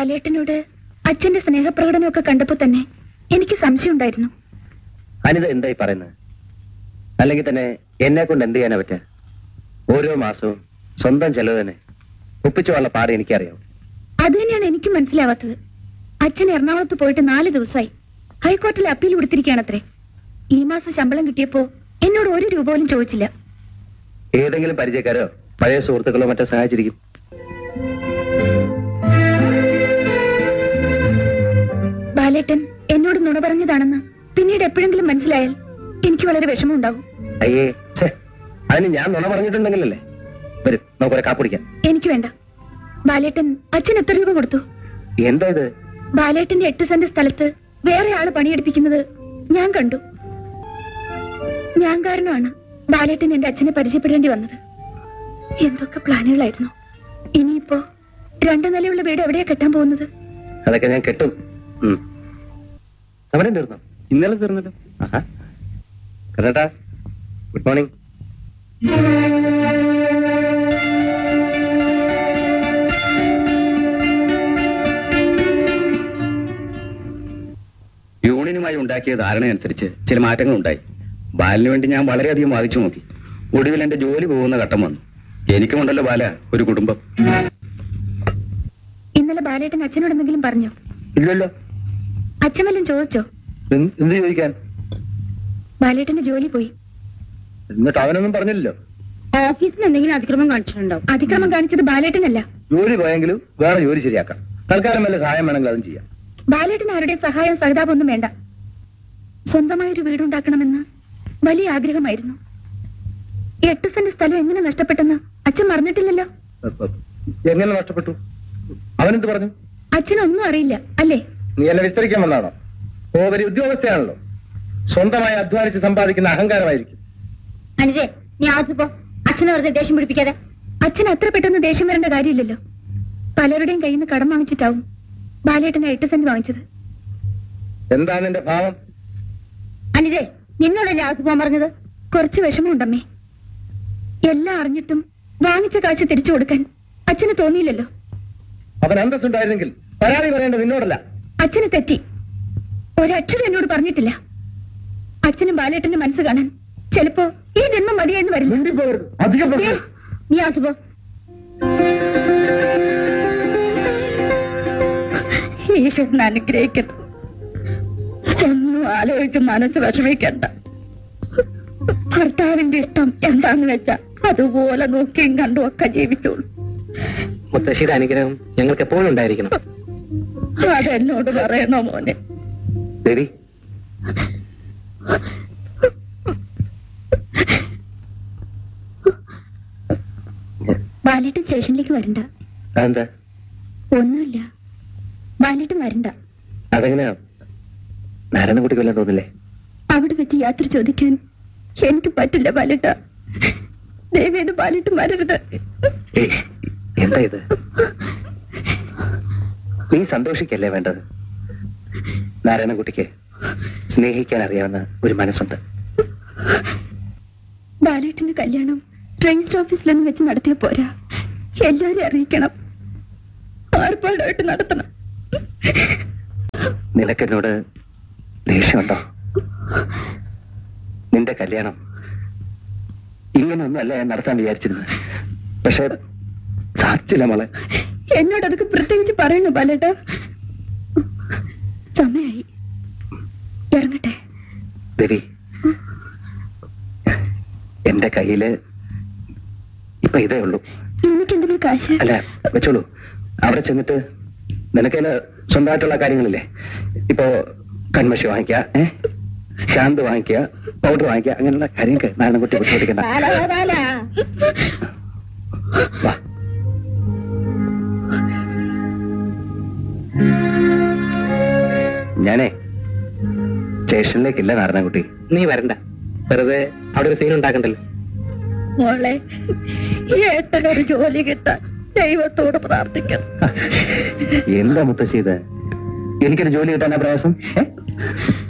ബാലേട്ടനോട് അച്ഛന്റെ സ്നേഹപ്രകടനമൊക്കെ കണ്ടപ്പോ തന്നെ എനിക്ക് സംശയമുണ്ടായിരുന്നു അനിത എന്തായി പറയുന്നത് അല്ലെങ്കിൽ തന്നെ എന്നെ കൊണ്ട് എന്ത് ചെയ്യാനാ പറ്റുക ഓരോ മാസവും സ്വന്തം ചെലവ് തന്നെ ഒപ്പിച്ചുള്ള പാട് എനിക്കറിയാം അത് തന്നെയാണ് എനിക്കും മനസ്സിലാവാത്തത് അച്ഛൻ എറണാകുളത്ത് പോയിട്ട് നാല് ദിവസമായി ഹൈക്കോർട്ടിൽ അപ്പീൽ കൊടുത്തിരിക്കുകയാണത്രേ ഈ മാസം ശമ്പളം കിട്ടിയപ്പോ എന്നോട് ഒരു രൂപ പോലും ചോദിച്ചില്ല ഏതെങ്കിലും പരിചയക്കാരോ പഴയ സുഹൃത്തുക്കളോ മറ്റോ സഹായിച്ചിരിക്കും ബാലേട്ടൻ എന്നോട് നുണ പറഞ്ഞതാണെന്ന് പിന്നീട് എപ്പോഴെങ്കിലും മനസ്സിലായാൽ എനിക്ക് വളരെ വിഷമമുണ്ടാവും അയ്യേ ഛേ അതിന് ഞാൻ നുണ പറഞ്ഞിട്ടുണ്ടെങ്കിലല്ലേ വരും നമുക്ക് ഒരു കാപ്പിടിക്കാം എനിക്ക് വേണ്ട ബാലേട്ടൻ അച്ഛൻ എത്ര രൂപ കൊടുത്തു എന്താ ഇത് ബാലേട്ടന്റെ എട്ട് സെന്റ് സ്ഥലത്ത് വേറെ ആള് പണിയെടുപ്പിക്കുന്നത് ഞാൻ കണ്ടു ഞാൻ കാരണമാണ് ബാലേട്ടൻ എന്റെ അച്ഛനെ പരിചയപ്പെടേണ്ടി വന്നത് എന്തൊക്കെ പ്ലാനുകളായിരുന്നു ഇനിയിപ്പോ രണ്ടു നിലയുള്ള വീട് എവിടെയാ കെട്ടാൻ പോകുന്നത് അതൊക്കെ ഞാൻ കെട്ടും ഉം. സമരം തീർന്നോ ഇന്നലെ തീർന്നല്ലോ ആഹാ കരട്ടാ ഗുഡ് മോർണിംഗ് യൂണിയനുമായി ഉണ്ടാക്കിയ ധാരണയനുസരിച്ച് ചില മാറ്റങ്ങൾ ഉണ്ടായി ബാലിന് വേണ്ടി ഞാൻ വളരെയധികം വാദിച്ചു നോക്കി ഒടുവിൽ എന്റെ ജോലി പോകുന്ന ഘട്ടം വന്നു എനിക്കുമുണ്ടല്ലോ ബാല ഒരു കുടുംബം ഇന്നലെ ബാലേട്ടൻ അച്ഛനോട് എന്തെങ്കിലും പറഞ്ഞോ ഇല്ലല്ലോ അച്ഛൻ വല്ലതും ചോദിച്ചോ എന്ത് എന്ത് ചോദിക്കാൻ ബാലേട്ടന്റെ ജോലി പോയി എന്നിട്ട് അവനൊന്നും പറഞ്ഞില്ലല്ലോ ഓഫീസിൽ എന്തെങ്കിലും അതിക്രമം കാണിച്ചിട്ടുണ്ടാവും അതിക്രമം കാണിച്ചത് ബാലേട്ടനല്ല ജോലി പോയെങ്കിലും വേറെ ജോലി ശരിയാക്കാം തൽക്കാലം വല്ല സഹായം വേണമെങ്കിൽ അതും ചെയ്യാം ബാലേട്ടൻ ആരുടെ സഹായം സഹതാപമൊന്നും വേണ്ട സ്വന്തമായൊരു വീടുണ്ടാക്കണമെന്ന് വലിയ ആഗ്രഹമായിരുന്നു എട്ട് സെന്റ് സ്ഥലം എങ്ങനെ നഷ്ടപ്പെട്ടെന്ന് അച്ഛൻ മറന്നിട്ടില്ലല്ലോ എങ്ങനെ നഷ്ടപ്പെട്ടു അവനെന്ത് പറഞ്ഞു അച്ഛനൊന്നും അറിയില്ല അല്ലേ നീ എന്നെ വിസ്തരിക്കാൻ വന്നാണോ ഓ വലിയ ഉദ്യോഗസ്ഥയാണല്ലോ സ്വന്തമായി അധ്വാനിച്ച് സമ്പാദിക്കുന്ന അഹങ്കാരമായിരിക്കും അനുജേ നീ ആദ്യപ്പോ അച്ഛനെ വെറുതെ ദേഷ്യം പിടിപ്പിക്കാതെ അച്ഛൻ അത്ര പെട്ടെന്ന് ദേഷ്യം വരേണ്ട കാര്യമില്ലല്ലോ പലരുടെയും കയ്യിൽ നിന്ന് കടം വാങ്ങിച്ചിട്ടാവും ബാലേട്ടന് എട്ട് സെന്റ് വാങ്ങിച്ചത് എന്താണ് എന്റെ ഭാവം അനുജേ നിന്നോടല്ലേ ആദ്യപ്പോ പറഞ്ഞത് കുറച്ച് വിഷമമുണ്ടമ്മേ എല്ലാം അറിഞ്ഞിട്ടും വാങ്ങിച്ച കാശ് തിരിച്ചു കൊടുക്കാൻ അച്ഛന് തോന്നിയില്ലല്ലോ അവൻ അന്തസ്സുണ്ടായിരുന്നെങ്കിൽ പരാതി പറയേണ്ടത് നിന്നോടല്ല അച്ഛന് തെറ്റി ഒരക്ഷരം എന്നോട് പറഞ്ഞിട്ടില്ല അച്ഛനും ബാലേട്ടന്റെ മനസ്സ് കാണാൻ ചിലപ്പോ ഈ ജന്മം മതിയായെന്ന് വരില്ല മിണ്ടിപ്പോകരുത് അധികം ഏ, നീ ആസുപോ ഈശ്വരൻ അനുഗ്രഹിക്കട്ടെ ഒന്നും ആലോചിച്ച് മനസ്സ് വിഷമിക്കണ്ട ഭർത്താവിന്റെ ഇഷ്ടം എന്താന്ന് വെച്ചാ അതുപോലെ നോക്കിയും കണ്ടും ഒക്കെ ജീവിച്ചോളൂ മുത്തശ്ശിയുടെ അനുഗ്രഹം ഞങ്ങൾക്ക് എപ്പോഴും ഉണ്ടായിരിക്കണം അതെന്നോട് പറയണോ മോനെ ദേവി ബാലേട്ടൻ സ്റ്റേഷനിലേക്ക് വരണ്ട അതെന്താ ഒന്നുമില്ല ബാലേട്ടൻ വരണ്ട അതെങ്ങനെയാ നാരായണൻകുട്ടിക്ക് വല്ലതും തോന്നില്ലേ അവിടെ വെച്ച് യാത്ര ചോദിക്കാൻ എനിക്ക് പറ്റില്ല ബാലേട്ട ദയവേത് ബാലേട്ടൻ വരരുത് ഏയ്, എന്താ ഇത് നീ സന്തോഷിക്കല്ലേ വേണ്ടത് നാരായണൻകുട്ടിക്ക് സ്നേഹിക്കാൻ അറിയാവുന്ന ഒരു മനസ്സുണ്ട് ബാലേട്ടന്റെ കല്യാണം രജിസ്റ്റർ ഓഫീസിലൊന്നും വെച്ച് നടത്തിയ പോരാ എല്ലാവരും അറിയിക്കണം ആർപ്പാടായിട്ട് നടത്തണം നിനക്കെന്നോട് ദേഷ്യമുണ്ടോ നിന്റെ കല്യാണം ഇങ്ങനൊന്നും അല്ല ഞാൻ നടത്താൻ വിചാരിച്ചിരുന്നത് പക്ഷെ സാധിച്ചില്ല മോളെ എന്നോട് അതൊക്കെ പ്രത്യേകിച്ച് പറയണു ബാലേട്ട സമയായി ഇറങ്ങട്ടെ ദേവി എന്റെ കയ്യില് ഇപ്പൊ ഇതേ ഉള്ളൂ എനിക്കെന്തിനാ കാശ് അല്ല വെച്ചോളൂ അവിടെ ചെന്നിട്ട് നിനക്കതിന് സ്വന്തമായിട്ടുള്ള കാര്യങ്ങളില്ലേ ഇപ്പോ കൺമഷി വാങ്ങിക്കുക ഏ ശാന്ത് വാങ്ങിക്കുക പൗഡർ വാങ്ങിക്കുക അങ്ങനെയുള്ള കാര്യങ്ങൾക്ക് നാരായണൻകുട്ടി ബുദ്ധിമുട്ടിക്കണ്ട വാ ഞാനേ സ്റ്റേഷനിലേക്കില്ല നാരായണൻകുട്ടി നീ വരണ്ട വെറുതെ അവിടെ ഒരു സീൻ ഉണ്ടാക്കണ്ടല്ലോ മോളെ ഏട്ടനൊരു ജോലി കിട്ടാൻ ദൈവത്തോട് പ്രാർത്ഥിക്കണം എന്താ മുത്തശ്ശി ഇത് എനിക്കൊരു ജോലി കിട്ടാനാ പ്രയാസം ഏ?